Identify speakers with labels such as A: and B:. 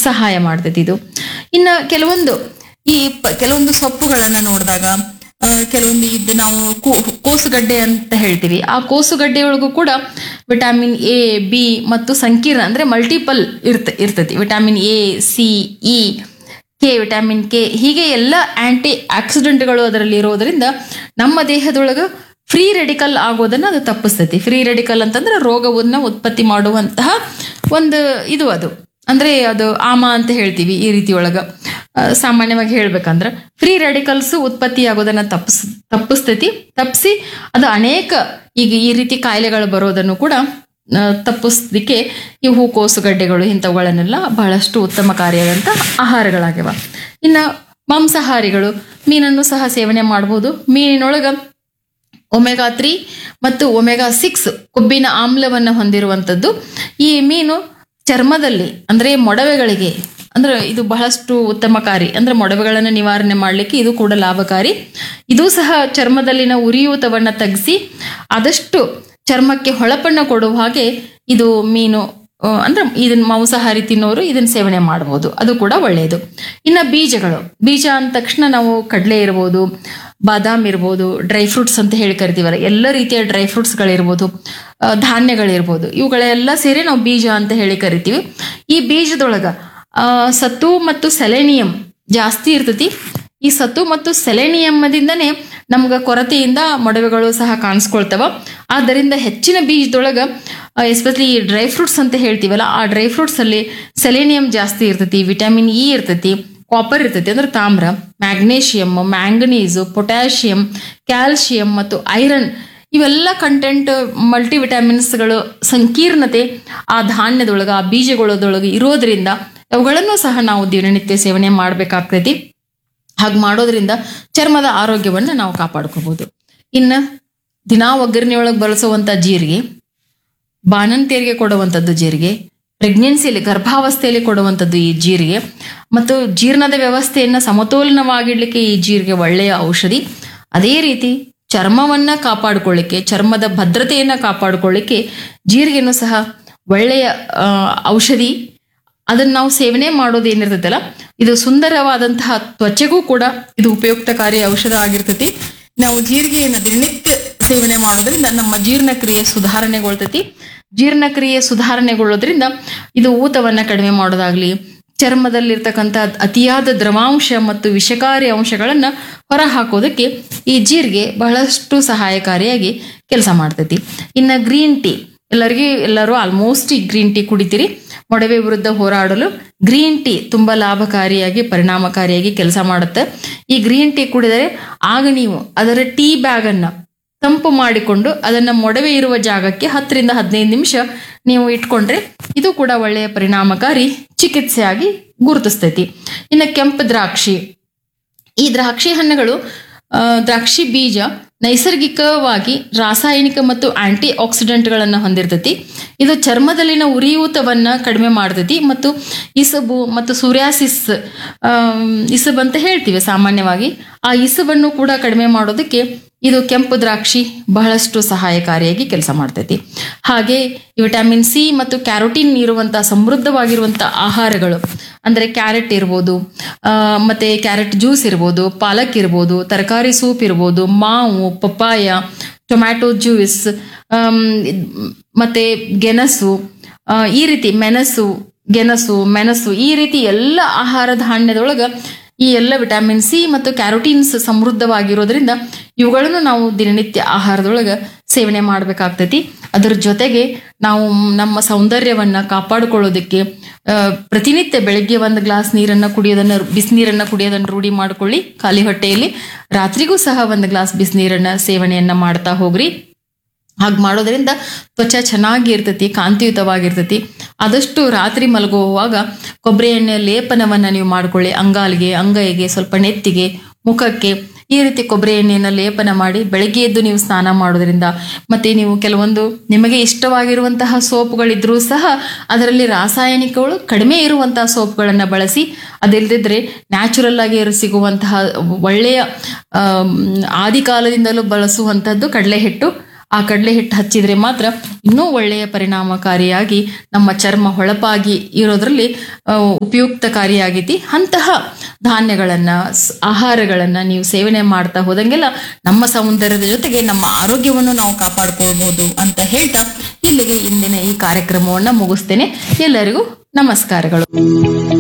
A: ಸಹಾಯ ಮಾಡ್ತೈತಿ ಇದು ಇನ್ನು ಕೆಲವೊಂದು ಈ ಪ- ಕೆಲವೊಂದು ಸೊಪ್ಪುಗಳನ್ನು ನೋಡಿದಾಗ ಆ, ಕೆಲವೊಂದು ಇದು ನಾವು ಕೋ- ಕೋಸುಗಡ್ಡೆ ಅಂತ ಹೇಳ್ತೀವಿ ಆ ಕೋಸುಗಡ್ಡೆಯೊಳಗೂ ಕೂಡ ವಿಟಾಮಿನ್ ಎ ಬಿ ಮತ್ತು ಸಂಕೀರ್ಣ ಅಂದ್ರೆ ಮಲ್ಟಿಪಲ್ ಇರ್ತ ಇರ್ತೈತಿ vitamin A C E K vitamin K ಹೀಗೆ ಎಲ್ಲ ಆಂಟಿ ಆಕ್ಸಿಡೆಂಟ್ಗಳು ಅದರಲ್ಲಿ ಇರೋದ್ರಿಂದ ನಮ್ಮ ದೇಹದೊಳಗೆ ಫ್ರೀ ರೆಡಿಕಲ್ ಆಗೋದನ್ನ ಅದು ತಪ್ಪಿಸ್ತೈತಿ ಫ್ರೀ ರೆಡಿಕಲ್ ಅಂತಂದ್ರೆ ರೋಗವನ್ನ ಉತ್ಪತ್ತಿ ಮಾಡುವಂತಹ ಒಂದು ಇದು ಅದು ಅಂದ್ರೆ ಅದು ಆಮ ಅಂತ ಹೇಳ್ತೀವಿ ಈ ರೀತಿ ಒಳಗ ಆ, ಸಾಮಾನ್ಯವಾಗಿ ಹೇಳ್ಬೇಕಂದ್ರೆ ಫ್ರೀ ರೆಡಿಕಲ್ಸ್ ಉತ್ಪತ್ತಿ ಆಗೋದನ್ನ ತಪ್ಪಿಸ್ ತಪ್ಪಿಸ್ತೈತಿ ತಪ್ಪಿಸಿ ಅದು ಅನೇಕ ಈಗ ಈ ರೀತಿ ಕಾಯಿಲೆಗಳು ಬರೋದನ್ನು ಕೂಡ ಆ, ತಪ್ಪಿಸ್ಲಿಕ್ಕೆ ಈ ಹೂಕೋಸುಗಡ್ಡೆಗಳು ಇಂಥವುಗಳನ್ನೆಲ್ಲ ಬಹಳಷ್ಟು ಉತ್ತಮಕಾರಿಯಾದಂಥ ಆಹಾರಗಳಾಗ್ಯವ ಇನ್ನು ಮಾಂಸಾಹಾರಿಗಳು ಮೀನನ್ನು ಸಹ ಸೇವನೆ ಮಾಡ್ಬೋದು ಮೀನಿನೊಳಗ ಒಮೆಗಾ ತ್ರೀ ಮತ್ತು ಒಮೆಗಾ ಸಿಕ್ಸ್ ಕೊಬ್ಬಿನ ಆಮ್ಲವನ್ನು ಹೊಂದಿರುವಂಥದ್ದು ಈ ಮೀನು ಚರ್ಮದಲ್ಲಿ ಅಂದ್ರೆ ಮೊಡವೆಗಳಿಗೆ ಅಂದ್ರೆ ಇದು ಬಹಳಷ್ಟು ಉತ್ತಮಕಾರಿ ಅಂದ್ರೆ ಮೊಡವೆಗಳನ್ನು ನಿವಾರಣೆ ಮಾಡಲಿಕ್ಕೆ ಇದು ಕೂಡ ಲಾಭಕಾರಿ ಇದು ಸಹ ಚರ್ಮದಲ್ಲಿನ ಉರಿಯೂತವನ್ನು ತಗ್ಗಿಸಿ ಆದಷ್ಟು ಚರ್ಮಕ್ಕೆ ಹೊಳಪನ್ನು ಕೊಡುವ ಹಾಗೆ ಇದು ಮೀನು ಆ, ಅಂದ್ರೆ ಇದನ್ನ ಮಾಂಸಾಹಾರಿ ತಿನ್ನೋರು ಇದನ್ನ ಸೇವನೆ ಮಾಡಬಹುದು ಅದು ಕೂಡ ಒಳ್ಳೆಯದು ಇನ್ನು ಬೀಜಗಳು ಬೀಜ ಅಂದ ತಕ್ಷಣ ನಾವು ಕಡಲೆ ಇರ್ಬೋದು ಬಾದಾಮ್ ಇರ್ಬೋದು ಡ್ರೈ ಫ್ರೂಟ್ಸ್ ಅಂತ ಹೇಳಿ ಕರಿತೀವಲ್ಲ ಎಲ್ಲ ರೀತಿಯ ಡ್ರೈ ಫ್ರೂಟ್ಸ್ಗಳಿರ್ಬೋದು ಆ, ಧಾನ್ಯಗಳಿರ್ಬೋದು ಇವುಗಳೆಲ್ಲ ಸೇರಿ ನಾವು ಬೀಜ ಅಂತ ಹೇಳಿ ಕರಿತೀವಿ ಈ ಬೀಜದೊಳಗ ಆ, ಸತ್ತು ಮತ್ತು ಸೆಲೆನಿಯಂ ಜಾಸ್ತಿ ಇರ್ತೈತಿ ಈ ಸತ್ತು ಮತ್ತು ಸೆಲೆನಿಯಮ್ಮದಿಂದನೇ ನಮ್ಗೆ ಕೊರತೆಯಿಂದ ಮೊಡವೆಗಳು ಸಹ ಕಾಣಿಸ್ಕೊಳ್ತವ ಆದ್ದರಿಂದ ಹೆಚ್ಚಿನ ಬೀಜದೊಳಗ ಎಸ್ಪೆಷಲಿ ಈ ಡ್ರೈ ಫ್ರೂಟ್ಸ್ ಅಂತ ಹೇಳ್ತೀವಲ್ಲ ಆ ಡ್ರೈ ಫ್ರೂಟ್ಸ್ ಅಲ್ಲಿ ಸೆಲೆನಿಯಂ ಜಾಸ್ತಿ ಇರ್ತೈತಿ ವಿಟಮಿನ್ ಇ ಇರ್ತೈತಿ ಕಾಪರ್ ಇರ್ತೈತಿ ಅಂದ್ರೆ ತಾಮ್ರ ಮ್ಯಾಗ್ನೇಷಿಯಮ್ ಮ್ಯಾಂಗನೀಸು ಪೊಟ್ಯಾಷಿಯಂ ಕ್ಯಾಲ್ಶಿಯಂ ಮತ್ತು ಐರನ್ ಇವೆಲ್ಲ ಕಂಟೆಂಟ್ ಮಲ್ಟಿ ವಿಟಮಿನ್ಸ್ಗಳು ಸಂಕೀರ್ಣತೆ ಆ ಧಾನ್ಯದೊಳಗೆ ಆ ಬೀಜಗಳದೊಳಗೆ ಇರೋದ್ರಿಂದ ಅವುಗಳನ್ನು ಸಹ ನಾವು ದಿನನಿತ್ಯ ಸೇವನೆ ಮಾಡಬೇಕಾಗ್ತೈತಿ ಹಾಗೆ ಮಾಡೋದ್ರಿಂದ ಚರ್ಮದ ಆರೋಗ್ಯವನ್ನು ನಾವು ಕಾಪಾಡ್ಕೋಬಹುದು ಇನ್ನು ದಿನಾ ಒಗ್ಗರಣೆಯೊಳಗೆ ಬಳಸುವಂಥ ಜೀರಿಗೆ ಬಾಣಂತಿಯರಿಗೆ ಕೊಡುವಂಥದ್ದು ಜೀರಿಗೆ ಪ್ರೆಗ್ನೆನ್ಸಿಯಲ್ಲಿ ಗರ್ಭಾವಸ್ಥೆಯಲ್ಲಿ ಕೊಡುವಂಥದ್ದು ಈ ಜೀರಿಗೆ ಮತ್ತು ಜೀರ್ಣದ ವ್ಯವಸ್ಥೆಯನ್ನು ಸಮತೋಲನವಾಗಿಡ್ಲಿಕ್ಕೆ ಈ ಜೀರಿಗೆ ಒಳ್ಳೆಯ ಔಷಧಿ ಅದೇ ರೀತಿ ಚರ್ಮವನ್ನ ಕಾಪಾಡ್ಕೊಳ್ಳಿಕ್ಕೆ ಚರ್ಮದ ಭದ್ರತೆಯನ್ನ ಕಾಪಾಡ್ಕೊಳ್ಳಿಕ್ಕೆ ಜೀರಿಗೆನೂ ಸಹ ಒಳ್ಳೆಯ ಆ, ಔಷಧಿ ಅದನ್ನ ನಾವು ಸೇವನೆ ಮಾಡೋದು ಏನಿರ್ತೈತಲ್ಲ ಇದು ಸುಂದರವಾದಂತಹ ತ್ವಚೆಗೂ ಕೂಡ ಇದು ಉಪಯುಕ್ತಕಾರಿ ಔಷಧ ಆಗಿರ್ತೈತಿ ನಾವು ಜೀರಿಗೆಯನ್ನು ದಿನನಿತ್ಯ ಸೇವನೆ ಮಾಡೋದ್ರಿಂದ ನಮ್ಮ ಜೀರ್ಣಕ್ರಿಯೆ ಸುಧಾರಣೆಗೊಳ್ತೈತಿ ಜೀರ್ಣಕ್ರಿಯೆ ಸುಧಾರಣೆಗೊಳ್ಳೋದ್ರಿಂದ ಇದು ಊತವನ್ನ ಕಡಿಮೆ ಮಾಡೋದಾಗ್ಲಿ ಚರ್ಮದಲ್ಲಿರ್ತಕ್ಕಂಥ ಅತಿಯಾದ ದ್ರವಾಂಶ ಮತ್ತು ವಿಷಕಾರಿ ಅಂಶಗಳನ್ನ ಹೊರ ಹಾಕೋದಕ್ಕೆ ಈ ಜೀರಿಗೆ ಬಹಳಷ್ಟು ಸಹಾಯಕಾರಿಯಾಗಿ ಕೆಲಸ ಮಾಡ್ತೈತಿ ಇನ್ನು ಗ್ರೀನ್ ಟೀ ಎಲ್ಲರಿಗೂ ಎಲ್ಲರೂ ಆಲ್ಮೋಸ್ಟ್ ಈ ಗ್ರೀನ್ ಟೀ ಕುಡಿತೀರಿ ಮೊಡವೆ ವಿರುದ್ಧ ಹೋರಾಡಲು ಗ್ರೀನ್ ಟೀ ತುಂಬಾ ಲಾಭಕಾರಿಯಾಗಿ ಪರಿಣಾಮಕಾರಿಯಾಗಿ ಕೆಲಸ ಮಾಡುತ್ತೆ ಈ ಗ್ರೀನ್ ಟೀ ಕುಡಿದರೆ ಆಗ ನೀವು ಅದರ ಟೀ ಬ್ಯಾಗ್ ಅನ್ನ ತಂಪು ಮಾಡಿಕೊಂಡು ಅದನ್ನ ಮೊಡವೆ ಇರುವ ಜಾಗಕ್ಕೆ ಹತ್ತರಿಂದ ಹದಿನೈದು ನಿಮಿಷ ನೀವು ಇಟ್ಕೊಂಡ್ರೆ ಇದು ಕೂಡ ಒಳ್ಳೆಯ ಪರಿಣಾಮಕಾರಿ ಚಿಕಿತ್ಸೆಯಾಗಿ ಗುರುತಿಸ್ತೈತಿ ಇನ್ನು ಕೆಂಪು ದ್ರಾಕ್ಷಿ ಈ ದ್ರಾಕ್ಷಿ ಹಣ್ಣುಗಳು ಆ, ದ್ರಾಕ್ಷಿ ಬೀಜ ನೈಸರ್ಗಿಕವಾಗಿ ರಾಸಾಯನಿಕ ಮತ್ತು ಆಂಟಿ ಆಕ್ಸಿಡೆಂಟ್ಗಳನ್ನು ಹೊಂದಿರ್ತೈತಿ ಇದು ಚರ್ಮದಲ್ಲಿನ ಉರಿಯೂತವನ್ನ ಕಡಿಮೆ ಮಾಡ್ತೈತಿ ಮತ್ತು ಇಸಬು ಮತ್ತು ಸೂರ್ಯಾಸಿಸ್ ಇಸಬ್ ಅಂತ ಹೇಳ್ತೀವಿ ಸಾಮಾನ್ಯವಾಗಿ ಆ ಇಸಬನ್ನು ಕೂಡ ಕಡಿಮೆ ಮಾಡೋದಕ್ಕೆ ಇದು ಕೆಂಪು ದ್ರಾಕ್ಷಿ ಬಹಳಷ್ಟು ಸಹಾಯಕಾರಿಯಾಗಿ ಕೆಲಸ ಮಾಡ್ತೈತಿ ಹಾಗೆ ಈ ವಿಟಮಿನ್ ಸಿ ಮತ್ತು ಕ್ಯಾರೋಟಿನ್ ಇರುವಂತಹ ಸಮೃದ್ಧವಾಗಿರುವಂತಹ ಆಹಾರಗಳು ಅಂದ್ರೆ ಕ್ಯಾರೆಟ್ ಇರ್ಬೋದು ಆ, ಮತ್ತೆ ಕ್ಯಾರೆಟ್ ಜ್ಯೂಸ್ ಇರ್ಬೋದು ಪಾಲಕ್ ಇರ್ಬೋದು ತರಕಾರಿ ಸೂಪ್ ಇರ್ಬೋದು ಮಾವು ಪಪ್ಪಾಯ ಟೊಮ್ಯಾಟೊ ಜ್ಯೂಸ್ ಆಮ್, ಇದ್- ಮತ್ತೆ ಗೆಣಸು ಆ, ಈ ರೀತಿ ಮೆಣಸು ಗೆಣಸು ಮೆಣಸು ಈ ರೀತಿ ಎಲ್ಲ ಆಹಾರ ಧಾನ್ಯದೊಳಗ ಈ ಎಲ್ಲ ವಿಟಮಿನ್ ಸಿ ಮತ್ತು ಕ್ಯಾರೋಟೀನ್ಸ್ ಸಮೃದ್ಧವಾಗಿರೋದ್ರಿಂದ ಇವುಗಳನ್ನು ನಾವು ದಿನನಿತ್ಯ ಆಹಾರದೊಳಗ ಸೇವನೆ ಮಾಡಬೇಕಾಗ್ತೈತಿ ಅದರ ಜೊತೆಗೆ ನಾವು ನಮ್ಮ ಸೌಂದರ್ಯವನ್ನ ಕಾಪಾಡಿಕೊಳ್ಳೋದಕ್ಕೆ ಆ, ಪ್ರತಿನಿತ್ಯ ಬೆಳಗ್ಗೆ ಒಂದು ಗ್ಲಾಸ್ ನೀರನ್ನ ಕುಡಿಯೋದನ್ನ ಬಿಸಿನೀರನ್ನ ಕುಡಿಯೋದನ್ನ ರೂಢಿ ಮಾಡ್ಕೊಳ್ಳಿ ಖಾಲಿ ಹೊಟ್ಟೆಯಲ್ಲಿ ರಾತ್ರಿಗೂ ಸಹ ಒಂದು ಗ್ಲಾಸ್ ಬಿಸಿನೀರನ್ನ ಸೇವನೆಯನ್ನ ಮಾಡ್ತಾ ಹೋಗ್ರಿ ಹಾಗೆ ಮಾಡೋದ್ರಿಂದ ತ್ವಚ ಚೆನ್ನಾಗಿ ಇರ್ತೈತಿ ಕಾಂತಿಯುತವಾಗಿರ್ತೈತಿ ಆದಷ್ಟು ರಾತ್ರಿ ಮಲಗುವಾಗ ಕೊಬ್ಬರಿ ಎಣ್ಣೆಯ ಲೇಪನವನ್ನ ನೀವು ಮಾಡ್ಕೊಳ್ಳಿ ಅಂಗಾಲಿಗೆ ಅಂಗೈಗೆ ಸ್ವಲ್ಪ ನೆತ್ತಿಗೆ ಮುಖಕ್ಕೆ ಈ ರೀತಿ ಕೊಬ್ಬರಿ ಎಣ್ಣೆಯನ್ನು ಲೇಪನ ಮಾಡಿ ಬೆಳಗ್ಗೆ ಎದ್ದು ನೀವು ಸ್ನಾನ ಮಾಡೋದ್ರಿಂದ ಮತ್ತೆ ನೀವು ಕೆಲವೊಂದು ನಿಮಗೆ ಇಷ್ಟವಾಗಿರುವಂತಹ ಸೋಪ್ಗಳಿದ್ರೂ ಸಹ ಅದರಲ್ಲಿ ರಾಸಾಯನಿಕಗಳು ಕಡಿಮೆ ಇರುವಂತಹ ಸೋಪ್ಗಳನ್ನು ಬಳಸಿ ಅದಿಲ್ಲದಿದ್ರೆ ನ್ಯಾಚುರಲ್ ಆಗಿ ಸಿಗುವಂತಹ ಒಳ್ಳೆಯ ಆಮ್, ಆದಿಕಾಲದಿಂದಲೂ ಬಳಸುವಂಥದ್ದು ಕಡಲೆ ಹಿಟ್ಟು ಆ ಕಡಲೆ ಹಿಟ್ಟು ಹಚ್ಚಿದ್ರೆ ಮಾತ್ರ ಇನ್ನೂ ಒಳ್ಳೆಯ ಪರಿಣಾಮಕಾರಿಯಾಗಿ ನಮ್ಮ ಚರ್ಮ ಹೊಳಪಾಗಿ ಇರೋದ್ರಲ್ಲಿ ಆ, ಉಪಯುಕ್ತಕಾರಿಯಾಗೈತಿ ಅಂತಹ ಧಾನ್ಯಗಳನ್ನ ಸ್- ಆಹಾರಗಳನ್ನ ನೀವು ಸೇವನೆ ಮಾಡ್ತಾ ಹೋದಂಗೆಲ್ಲ ನಮ್ಮ ಸೌಂದರ್ಯದ ಜೊತೆಗೆ ನಮ್ಮ ಆರೋಗ್ಯವನ್ನು ನಾವು ಕಾಪಾಡ್ಕೊಳ್ಬಹುದು ಅಂತ ಹೇಳ್ತಾ ಇಲ್ಲಿಗೆ ಇಂದಿನ ಈ ಕಾರ್ಯಕ್ರಮವನ್ನ ಮುಗಿಸ್ತೇನೆ ಎಲ್ಲರಿಗೂ ನಮಸ್ಕಾರಗಳು